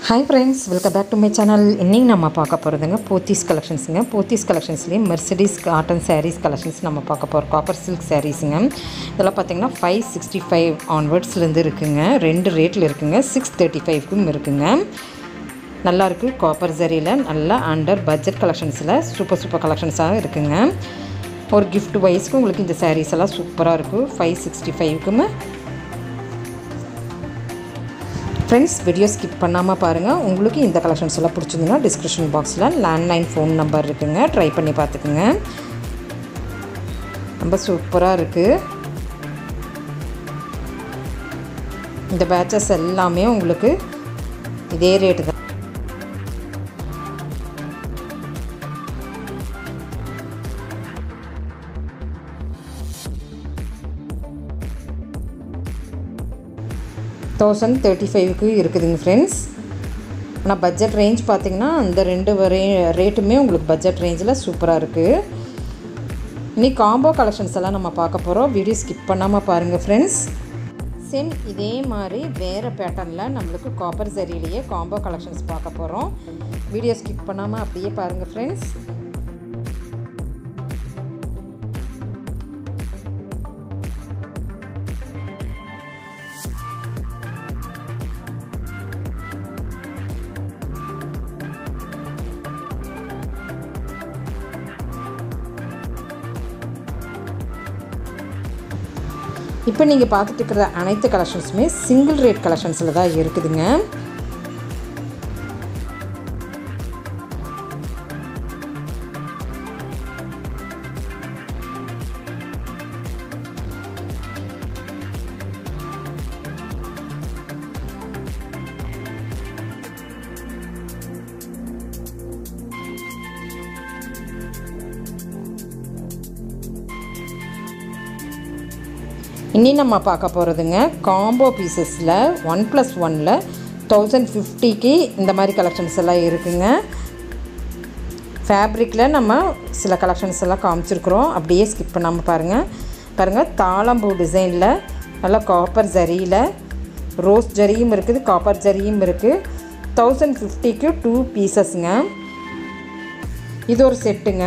hi friends welcome back to my channel இன்றைக்கி நம்ம பார்க்க போகிறதுங்க போத்தீஸ் கலெக்ஷன்ஸுங்க போத்தீஸ் கலெக்ஷன்ஸ்லேயே மெர்சிடிஸ் காட்டன் சாரீஸ் கலெக்ஷன்ஸ் நம்ம பார்க்க போகிறோம் காப்பர் சில்க் சாரீஸுங்க இதெல்லாம் பார்த்தீங்கன்னா ஃபைவ் சிக்ஸ்டி ஃபைவ் ஆன்வர்ட்ஸ்லேருந்து இருக்குங்க ரெண்டு ரேட்டில் இருக்குங்க சிக்ஸ் தேர்ட்டி ஃபைவ்க்கும் இருக்குங்க நல்லா இருக்குது காப்பர் ஜரியில் நல்லா அண்டர் பட்ஜெட் கலெக்ஷன்ஸில் சூப்பர் சூப்பர் கலெக்ஷன்ஸாக இருக்குங்க ஒரு gift வைஸ்க்கு உங்களுக்கு இந்த sarees எல்லாம் சூப்பராக இருக்கும் ஃபைவ் சிக்ஸ்டி ஃபைவ்க்குமே ஃப்ரெண்ட்ஸ் வீடியோ ஸ்கிப் பண்ணாமல் பாருங்கள் உங்களுக்கு இந்த கலெக்ஷன்ஸ் எல்லாம் பிடிச்சிருந்துன்னா டிஸ்கிரிப்ஷன் பாக்ஸில் லேண்ட்லைன் ஃபோன் நம்பர் இருக்குங்க ட்ரை பண்ணி பார்த்துக்குங்க ரொம்ப சூப்பராக இருக்குது இந்த பேட்சஸ் எல்லாமே உங்களுக்கு இதே ரேட்டு தான் தௌசண்ட் தேர்ட்டி ஃபைவ்க்கு இருக்குதுங்க ஃப்ரெண்ட்ஸ் ஆனால் பட்ஜெட் ரேஞ்ச் பார்த்தீங்கன்னா அந்த ரெண்டு ரே ரேட்டுமே உங்களுக்கு பட்ஜெட் ரேஞ்சில் சூப்பராக இருக்குது இன்னைக்கு காம்போ கலெக்ஷன்ஸ் எல்லாம் நம்ம பார்க்க போகிறோம் வீடியோ ஸ்கிப் பண்ணாமல் பாருங்கள் ஃப்ரெண்ட்ஸ் சேம் இதே மாதிரி வேறு பேட்டர்னில் நம்மளுக்கு காப்பர் சரியிலேயே காம்போ கலெக்ஷன்ஸ் பார்க்க போகிறோம் வீடியோ ஸ்கிப் பண்ணாமல் அப்படியே பாருங்கள் ஃப்ரெண்ட்ஸ் இப்போ நீங்கள் பார்த்துட்டு இருக்கிற அனைத்து கலெக்ஷன்ஸுமே சிங்கிள் ரேட் கலெக்ஷன்ஸில் தான் இருக்குதுங்க இனி நம்ம பார்க்க போகிறதுங்க காம்போ பீசஸில் ஒன் ப்ளஸ் ஒனில் தௌசண்ட் ஃபிஃப்டிக்கு இந்த மாதிரி கலெக்ஷன்ஸ் எல்லாம் இருக்குங்க ஃபேப்ரிக்கில் நம்ம சில கலெக்ஷன்ஸ் எல்லாம் காமிச்சிருக்கிறோம் அப்படியே ஸ்கிப் பண்ணாமல் பாருங்கள் பாருங்கள் தாளம்பூ டிசைனில் நல்லா காப்பர் ஜரியில் ரோஸ் ஜரியும் இருக்குது காப்பர் ஜரியும் இருக்குது தௌசண்ட் ஃபிஃப்டிக்கு டூ பீசஸ்ங்க இது ஒரு செட்டுங்க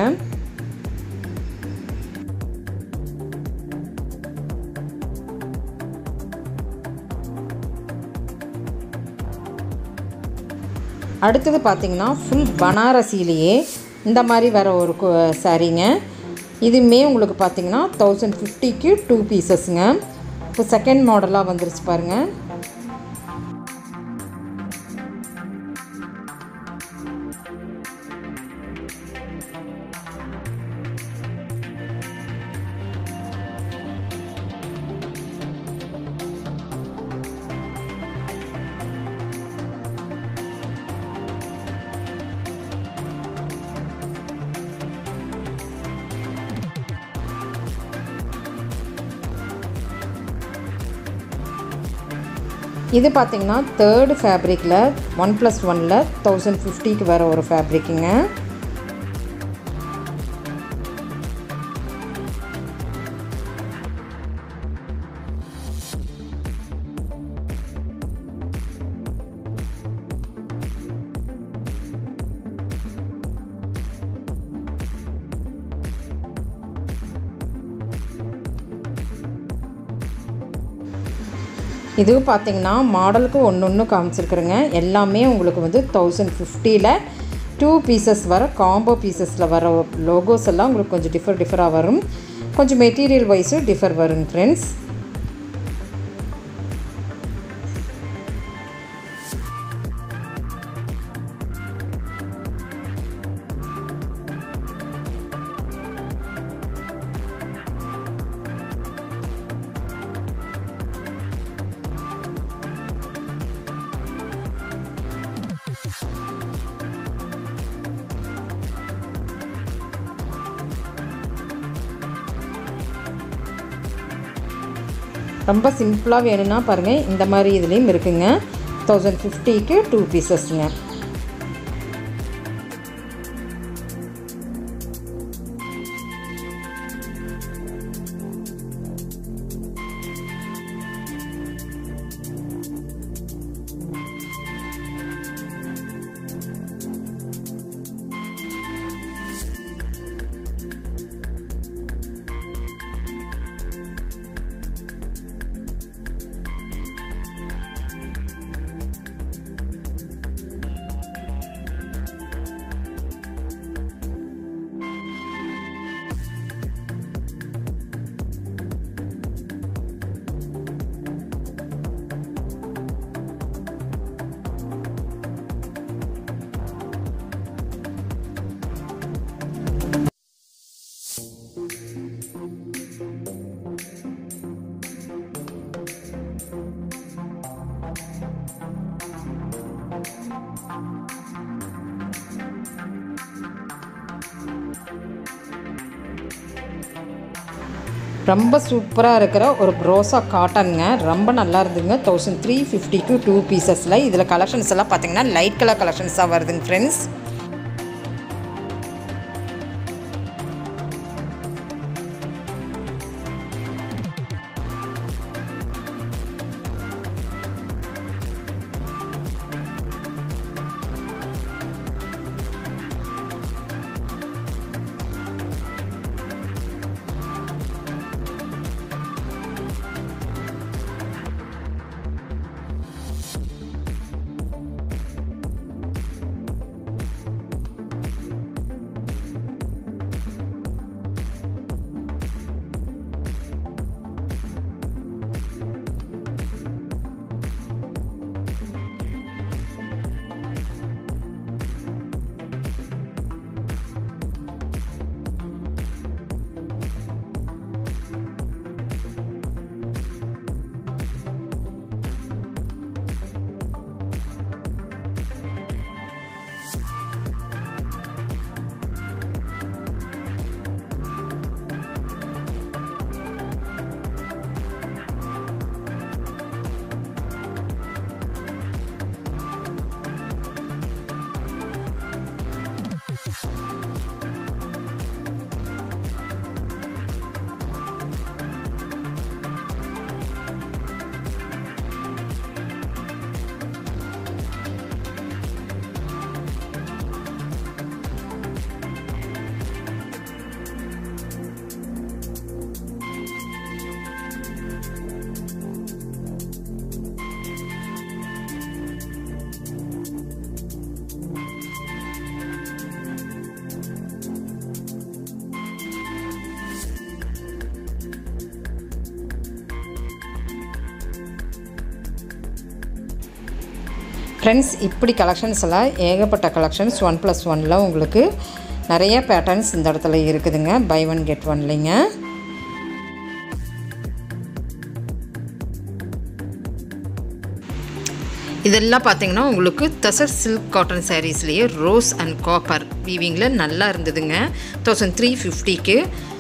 அடுத்தது பார்த்திங்கன்னா ஃபுல் பனாரசிலேயே இந்த மாதிரி வர ஒரு சாரீங்க இதுவுமே உங்களுக்கு பார்த்தீங்கன்னா தௌசண்ட் ஃபிஃப்டிக்கு டூ பீசஸ்ங்க இப்போ செகண்ட் மாடலாக வந்துருச்சு பாருங்கள் இது பார்த்திங்கன்னா தேர்டு ஃபேப்ரிக்கில் ஒன் ப்ளஸ் ஒனில் தௌசண்ட் ஃபிஃப்டிக்கு வர ஒரு ஃபேப்ரிக்குங்க இதுவும் பார்த்தீங்கன்னா மாடலுக்கு ஒன்று ஒன்று காமிச்சிருக்குறேங்க எல்லாமே உங்களுக்கு வந்து தௌசண்ட் ஃபிஃப்டியில் டூ பீசஸ் வர காம்போ பீசஸில் வர லோகோஸ் எல்லாம் உங்களுக்கு கொஞ்சம் டிஃபர் டிஃபராக வரும் கொஞ்சம் மெட்டீரியல் வைஸும் டிஃபர் வருங்க ஃப்ரெண்ட்ஸ் ரொம்ப சிம்பிளாக வேணும்னா பாருங்கள் இந்த மாதிரி இதுலேயும் இருக்குங்க தௌசண்ட் ஃபிஃப்டிக்கு டூ பீசஸ்ங்க ரொம்ப சூப்பராக இருக்கிற ஒரு ப்ரோசா காட்டனுங்க ரொம்ப நல்லா இருந்துங்க தௌசண்ட் த்ரீ ஃபிஃப்டிக்கு டூ பீசஸில் இதில் கலெக்ஷன்ஸ் எல்லாம் பார்த்தீங்கன்னா லைட் கலர் கலெக்ஷன்ஸாக வருதுங்க ஃப்ரெண்ட்ஸ் ஃப்ரெண்ட்ஸ் இப்படி கலெக்ஷன்ஸ் எல்லாம் ஏகப்பட்ட கலெக்ஷன்ஸ் ஒன் ப்ளஸ் ஒனில் உங்களுக்கு நிறைய பேட்டர்ன்ஸ் இந்த இடத்துல இருக்குதுங்க பை ஒன் கெட் ஒன்லிங்க இதெல்லாம் பார்த்தீங்கன்னா உங்களுக்கு தசர் சில்க் காட்டன் சாரீஸ்லேயே ரோஸ் அண்ட் காப்பர் வீவிங்கில் நல்லா இருந்ததுங்க தௌசண்ட் த்ரீ ஃபிஃப்டிக்கு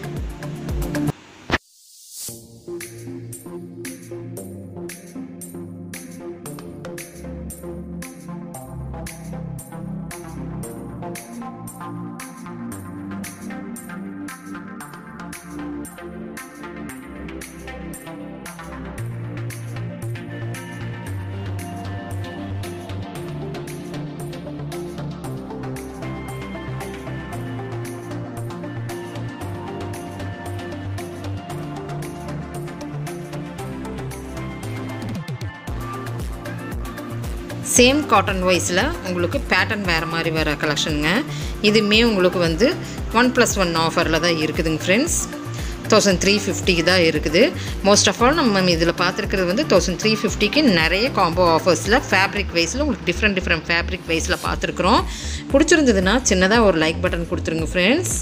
சேம் காட்டன் வைஸில் உங்களுக்கு பேட்டர்ன் வேறு மாதிரி வர கலெக்ஷனுங்க இதுவுமே உங்களுக்கு வந்து ஒன் ப்ளஸ் ஒன் ஆஃபரில் தான் இருக்குதுங்க ஃப்ரெண்ட்ஸ் தௌசண்ட் த்ரீ ஃபிஃப்டிக்கு தான் இருக்குது மோஸ்ட் ஆஃப் ஆல் நம்ம இதில் பார்த்துருக்கிறது வந்து தௌசண்ட் த்ரீ ஃபிஃப்டிக்கு நிறைய காம்போ ஆஃபர்ஸில் ஃபேப்ரிக் வைஸில் உங்களுக்கு டிஃப்ரெண்ட் டிஃப்ரெண்ட் ஃபேப்ரிக் வைஸில் பார்த்துருக்குறோம் பிடிச்சிருந்ததுன்னா சின்னதாக ஒரு லைக் பட்டன் கொடுத்துருங்க ஃப்ரெண்ட்ஸ்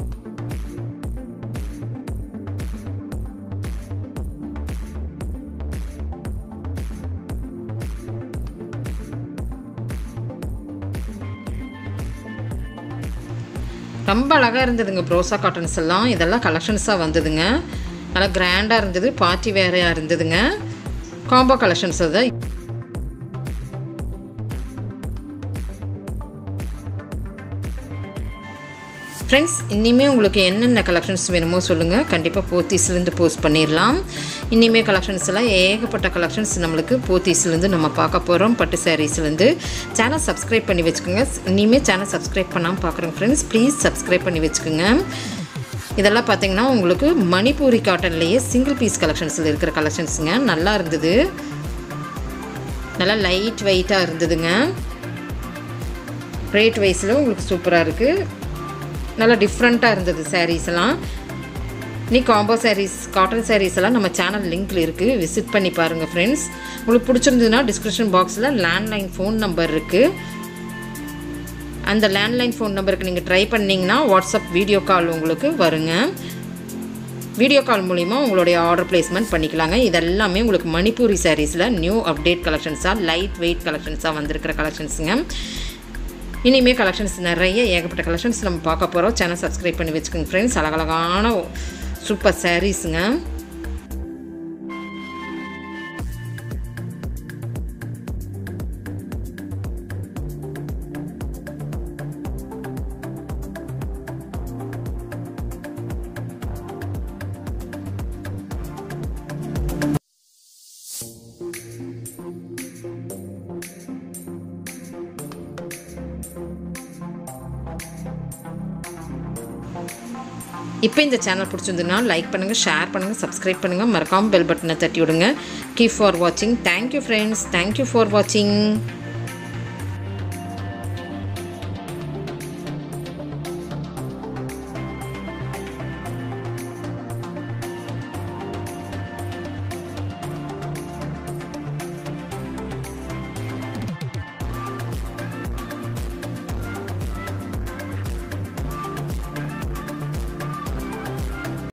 ரொம்ப அழகாக இருந்ததுங்க ப்ரோசா காட்டன்ஸ் எல்லாம் இதெல்லாம் கலெக்ஷன்ஸாக வந்ததுங்க நல்லா கிராண்டாக இருந்தது பார்ட்டி வேறையாக இருந்ததுங்க காம்போ கலெக்ஷன்ஸ் தான் ஃப்ரெண்ட்ஸ் இனிமேல் உங்களுக்கு என்னென்ன கலெக்ஷன்ஸ் வேணுமோ சொல்லுங்கள் கண்டிப்பாக போத்தீஸ்லேருந்து போஸ்ட் பண்ணிடலாம் இனிமேல் கலெக்ஷன்ஸ் எல்லாம் ஏகப்பட்ட கலெக்ஷன்ஸ் நம்மளுக்கு போத்தீஸ்லேருந்து நம்ம பார்க்க போகிறோம் பட்டு சாரீஸ்லேருந்து சேனல் சப்ஸ்கிரைப் பண்ணி வச்சுக்கோங்க இனிமேல் சேனல் சப்ஸ்கிரைப் பண்ணாமல் பார்க்குறோங்க ஃப்ரெண்ட்ஸ் ப்ளீஸ் சப்ஸ்கிரைப் பண்ணி வச்சுக்கோங்க இதெல்லாம் பார்த்தீங்கன்னா உங்களுக்கு மணிப்பூரி காட்டன்லேயே சிங்கிள் பீஸ் கலெக்ஷன்ஸில் இருக்கிற கலெக்ஷன்ஸுங்க நல்லா இருந்தது நல்லா லைட் வெயிட்டாக இருந்ததுங்க ரேட் வைஸில் உங்களுக்கு சூப்பராக இருக்குது நல்லா டிஃப்ரெண்ட்டாக இருந்தது சாரீஸ் எல்லாம் நீ காம்போ சாரீஸ் காட்டன் சாரீஸ் எல்லாம் நம்ம சேனல் லிங்க்கில் இருக்குது விசிட் பண்ணி பாருங்கள் ஃப்ரெண்ட்ஸ் உங்களுக்கு பிடிச்சிருந்ததுன்னா டிஸ்கிரிப்ஷன் பாக்ஸில் லேண்ட்லைன் ஃபோன் நம்பர் இருக்குது அந்த லேண்ட்லைன் ஃபோன் நம்பருக்கு நீங்கள் ட்ரை பண்ணிங்கன்னா வாட்ஸ்அப் வீடியோ கால் உங்களுக்கு வருங்க வீடியோ கால் மூலிமா உங்களுடைய ஆர்டர் பிளேஸ்மெண்ட் பண்ணிக்கலாங்க இதெல்லாமே உங்களுக்கு மணிப்பூரி சாரீஸில் நியூ அப்டேட் கலெக்ஷன்ஸாக லைட் வெயிட் கலெக்ஷன்ஸாக வந்திருக்கிற கலெக்ஷன்ஸுங்க இனிமேல் கலெக்ஷன்ஸ் நிறைய ஏகப்பட்ட கலெக்ஷன்ஸ் நம்ம பார்க்க போகிறோம் சேனல் சப்ஸ்கிரைப் பண்ணி வச்சுக்கோங்க ஃப்ரெண்ட்ஸ் அழகழகான சூப்பர் சாரீஸுங்க இப்போ இந்த சேனல் பிடிச்சிருந்ததுன்னா லைக் பண்ணுங்கள் ஷேர் பண்ணுங்கள் சப்ஸ்கிரைப் பண்ணுங்கள் மறக்காமல் பெல் பட்டனை தட்டி விடுங்க கீப் ஃபார் வாட்சிங் தேங்க்யூ ஃப்ரெண்ட்ஸ் தேங்க்யூ ஃபார் வாட்சிங்